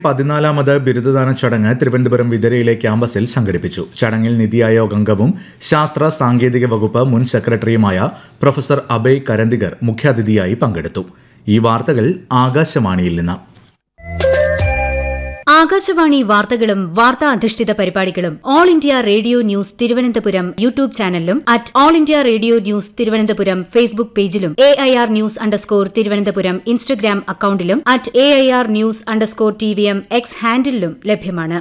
പതിനാലാമത് ബിരുദദാന ചടങ്ങ് തിരുവനന്തപുരം വിതരയിലെ ക്യാമ്പസിൽ സംഘടിപ്പിച്ചു ചടങ്ങിൽ നിതി ആയോഗ് അംഗവും ശാസ്ത്ര സാങ്കേതിക വകുപ്പ് മുൻ സെക്രട്ടറിയുമായ പ്രൊഫസർ അഭയ് കരന്തികർ മുഖ്യാതിഥിയായി പങ്കെടുത്തു ഈ വാർത്തകൾ ആകാശവാണിയിൽ നിന്ന് ആകാശവാണി വാർത്തകളും വാർത്താ അധിഷ്ഠിത പരിപാടികളും all India radio news Thiruvananthapuram YouTube ചാനലിലും at all India radio news Thiruvananthapuram Facebook പേജിലും A I R news underscore Thiruvananthapuram Instagram അക്കൌണ്ടിലും at A I R news underscore T V M X ഹാൻഡിലും ലഭ്യമാണ്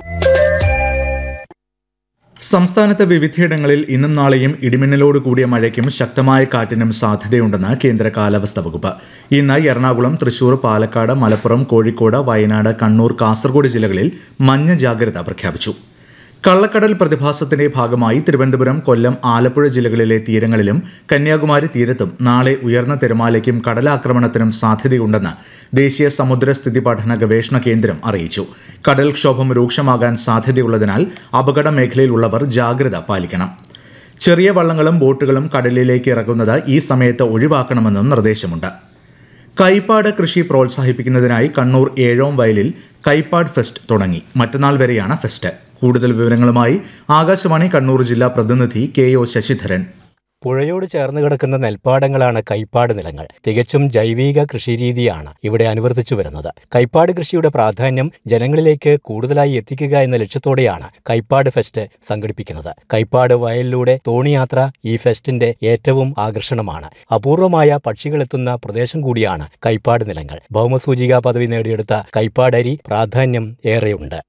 സംസ്ഥാനത്ത് വിവിധയിടങ്ങളിൽ ഇന്നും നാളെയും ഇടിമിന്നലോട് കൂടിയ മഴയ്ക്കും ശക്തമായ കാറ്റിനും സാധ്യതയുണ്ടെന്ന് കേന്ദ്ര കാലാവസ്ഥാ വകുപ്പ് ഇന്ന് എറണാകുളം തൃശൂർ പാലക്കാട് മലപ്പുറം കോഴിക്കോട് വയനാട് കണ്ണൂർ കാസർഗോഡ് ജില്ലകളിൽ മഞ്ഞ ജാഗ്രത പ്രഖ്യാപിച്ചു കള്ളക്കടൽ പ്രതിഭാസത്തിന്റെ ഭാഗമായി തിരുവനന്തപുരം കൊല്ലം ആലപ്പുഴ ജില്ലകളിലെ തീരങ്ങളിലും കന്യാകുമാരി തീരത്തും നാളെ ഉയർന്ന തിരമാലയ്ക്കും കടലാക്രമണത്തിനും സാധ്യതയുണ്ടെന്ന് ദേശീയ സമുദ്രസ്ഥിതി പഠന ഗവേഷണ കേന്ദ്രം അറിയിച്ചു കടൽക്ഷോഭം രൂക്ഷമാകാൻ സാധ്യതയുള്ളതിനാൽ അപകട മേഖലയിലുള്ളവർ ജാഗ്രത പാലിക്കണം ചെറിയ വള്ളങ്ങളും ബോട്ടുകളും കടലിലേക്ക് ഇറങ്ങുന്നത് ഈ സമയത്ത് ഒഴിവാക്കണമെന്നും നിർദ്ദേശമുണ്ട് കൈപ്പാട് കൃഷി പ്രോത്സാഹിപ്പിക്കുന്നതിനായി കണ്ണൂർ ഏഴോം വയലിൽ കൈപ്പാട് ഫെസ്റ്റ് തുടങ്ങി മറ്റന്നാൾ വരെയാണ് ഫെസ്റ്റ് കൂടുതൽ വിവരങ്ങളുമായി ആകാശവാണി കണ്ണൂർ ജില്ലാ പ്രതിനിധി കെ ഒ ശശിധരൻ പുഴയോട് ചേർന്ന് കിടക്കുന്ന നെൽപ്പാടങ്ങളാണ് കൈപ്പാട് നിലങ്ങൾ തികച്ചും ജൈവിക കൃഷിരീതിയാണ് ഇവിടെ അനുവർത്തിച്ചു വരുന്നത് കൈപ്പാട് കൃഷിയുടെ പ്രാധാന്യം ജനങ്ങളിലേക്ക് കൂടുതലായി എത്തിക്കുക എന്ന ലക്ഷ്യത്തോടെയാണ് കൈപ്പാട് ഫെസ്റ്റ് സംഘടിപ്പിക്കുന്നത് കൈപ്പാട് വയലിലൂടെ തോണിയാത്ര ഈ ഫെസ്റ്റിന്റെ ഏറ്റവും ആകർഷണമാണ് അപൂർവമായ പക്ഷികളെത്തുന്ന പ്രദേശം കൂടിയാണ് കൈപ്പാട് നിലങ്ങൾ ഭൗമസൂചിക പദവി നേടിയെടുത്ത കൈപ്പാടരി പ്രാധാന്യം ഏറെയുണ്ട്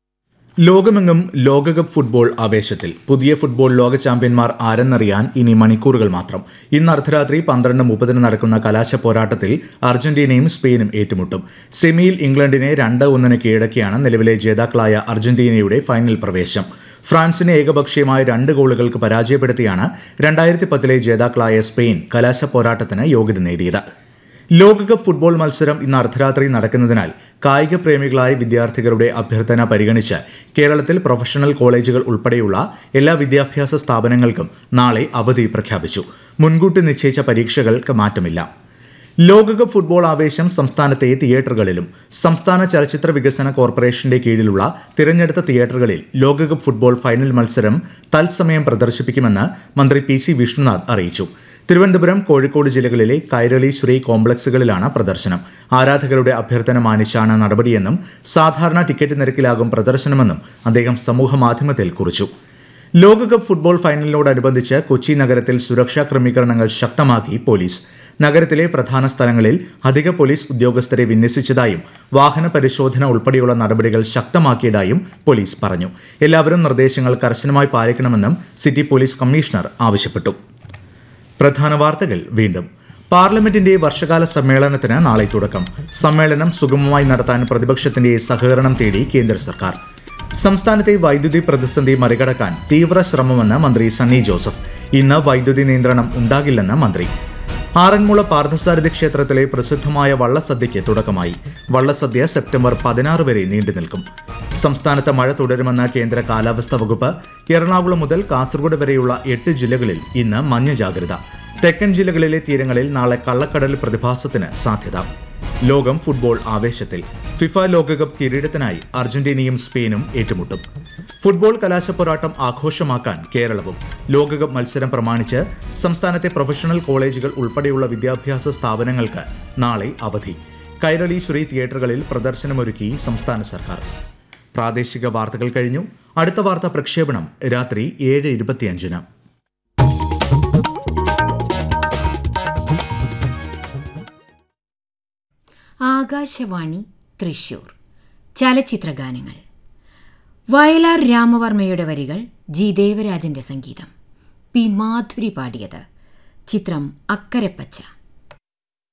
ലോകമെങ്ങും ലോകകപ്പ് ഫുട്ബോൾ ആവേശത്തിൽ പുതിയ ഫുട്ബോൾ ലോക ചാമ്പ്യന്മാർ ആരെന്നറിയാൻ ഇനി മണിക്കൂറുകൾ മാത്രം ഇന്ന് അർദ്ധരാത്രി പന്ത്രണ്ട് മുപ്പതിന് നടക്കുന്ന കലാശ പോരാട്ടത്തിൽ അർജന്റീനയും സ്പെയിനും ഏറ്റുമുട്ടും സെമിയിൽ ഇംഗ്ലണ്ടിനെ രണ്ട് ഒന്നിന് കീഴടക്കിയാണ് നിലവിലെ ജേതാക്കളായ അർജന്റീനയുടെ ഫൈനൽ പ്രവേശം ഫ്രാൻസിനെ ഏകപക്ഷീയമായ രണ്ട് ഗോളുകൾക്ക് പരാജയപ്പെടുത്തിയാണ് രണ്ടായിരത്തി പത്തിലെ ജേതാക്കളായ സ്പെയിൻ കലാശ പോരാട്ടത്തിന് യോഗ്യത നേടിയത് ലോകകപ്പ് ഫുട്ബോൾ മത്സരം ഇന്ന് അർദ്ധരാത്രി നടക്കുന്നതിനാൽ കായിക പ്രേമികളായ വിദ്യാർത്ഥികളുടെ അഭ്യർത്ഥന പരിഗണിച്ച് കേരളത്തിൽ പ്രൊഫഷണൽ കോളേജുകൾ ഉൾപ്പെടെയുള്ള എല്ലാ വിദ്യാഭ്യാസ സ്ഥാപനങ്ങൾക്കും നാളെ അവധി പ്രഖ്യാപിച്ചു മുൻകൂട്ടി നിശ്ചയിച്ച പരീക്ഷകൾക്ക് മാറ്റമില്ല ലോകകപ്പ് ഫുട്ബോൾ ആവേശം സംസ്ഥാനത്തെ തിയേറ്ററുകളിലും സംസ്ഥാന ചലച്ചിത്ര വികസന കോർപ്പറേഷന്റെ കീഴിലുള്ള തിരഞ്ഞെടുത്ത തിയേറ്ററുകളിൽ ലോകകപ്പ് ഫുട്ബോൾ ഫൈനൽ മത്സരം തത്സമയം പ്രദർശിപ്പിക്കുമെന്ന് മന്ത്രി പി സി വിഷ്ണുനാഥ് അറിയിച്ചു തിരുവനന്തപുരം കോഴിക്കോട് ജില്ലകളിലെ കൈരളി ശ്രീ കോംപ്ലക്സുകളിലാണ് പ്രദർശനം ആരാധകരുടെ അഭ്യർത്ഥന മാനിച്ചാണ് നടപടിയെന്നും സാധാരണ ടിക്കറ്റ് നിരക്കിലാകും പ്രദർശനമെന്നും അദ്ദേഹം സമൂഹമാധ്യമത്തിൽ കുറിച്ചു ലോകകപ്പ് ഫുട്ബോൾ ഫൈനലിനോടനുബന്ധിച്ച് കൊച്ചി നഗരത്തിൽ സുരക്ഷാ ക്രമീകരണങ്ങൾ ശക്തമാക്കി പോലീസ് നഗരത്തിലെ പ്രധാന സ്ഥലങ്ങളിൽ അധിക പോലീസ് ഉദ്യോഗസ്ഥരെ വിന്യസിച്ചതായും വാഹന പരിശോധന ഉൾപ്പെടെയുള്ള നടപടികൾ ശക്തമാക്കിയതായും പോലീസ് പറഞ്ഞു എല്ലാവരും നിർദ്ദേശങ്ങൾ കർശനമായി പാലിക്കണമെന്നും സിറ്റി പോലീസ് കമ്മീഷണർ ആവശ്യപ്പെട്ടു പ്രധാന വാർത്തകൾ വീണ്ടും പാർലമെന്റിന്റെ വർഷകാല സമ്മേളനത്തിന് നാളെ തുടക്കം സമ്മേളനം സുഗമമായി നടത്താൻ പ്രതിപക്ഷത്തിന്റെ സഹകരണം തേടി കേന്ദ്ര സർക്കാർ സംസ്ഥാനത്തെ വൈദ്യുതി പ്രതിസന്ധി മറികടക്കാൻ തീവ്ര ശ്രമമെന്ന് മന്ത്രി സണ്ണി ജോസഫ് ഇന്ന് വൈദ്യുതി നിയന്ത്രണം ഉണ്ടാകില്ലെന്ന് മന്ത്രി ആറന്മുള പാർത്ഥസാരഥി ക്ഷേത്രത്തിലെ പ്രസിദ്ധമായ വള്ളസദ്യയ്ക്ക് തുടക്കമായി വള്ളസദ്യ സെപ്റ്റംബർ പതിനാറ് വരെ നീണ്ടു നിൽക്കും സംസ്ഥാനത്ത് മഴ തുടരുമെന്ന് കേന്ദ്ര കാലാവസ്ഥാ വകുപ്പ് എറണാകുളം മുതൽ കാസർഗോഡ് വരെയുള്ള എട്ട് ജില്ലകളിൽ ഇന്ന് മഞ്ഞ ജാഗ്രത തെക്കൻ ജില്ലകളിലെ തീരങ്ങളിൽ നാളെ കള്ളക്കടൽ പ്രതിഭാസത്തിന് സാധ്യത ലോകം ഫുട്ബോൾ ആവേശത്തിൽ ഫിഫ ലോകകപ്പ് കിരീടത്തിനായി അർജന്റീനയും സ്പെയിനും ഏറ്റുമുട്ടും ഫുട്ബോൾ കലാശപ്പോരാട്ടം ആഘോഷമാക്കാൻ കേരളവും ലോകകപ്പ് മത്സരം പ്രമാണിച്ച് സംസ്ഥാനത്തെ പ്രൊഫഷണൽ കോളേജുകൾ ഉൾപ്പെടെയുള്ള വിദ്യാഭ്യാസ സ്ഥാപനങ്ങൾക്ക് നാളെ അവധി കൈരളി ശ്രീ തിയേറ്ററുകളിൽ പ്രദർശനമൊരുക്കി സംസ്ഥാന സർക്കാർ പ്രാദേശിക വാർത്തകൾ കഴിഞ്ഞു അടുത്ത വാർത്താ പ്രക്ഷേപണം രാത്രി ഏഴ് ഇരുപത്തിയഞ്ചിന് ആകാശവാണി തൃശൂർ ചലച്ചിത്രഗാനങ്ങൾ വയലാർ രാമവർമ്മയുടെ വരികൾ ജി ദേവരാജന്റെ സംഗീതം പി മാധുരി പാടിയത് ചിത്രം അക്കരപ്പച്ച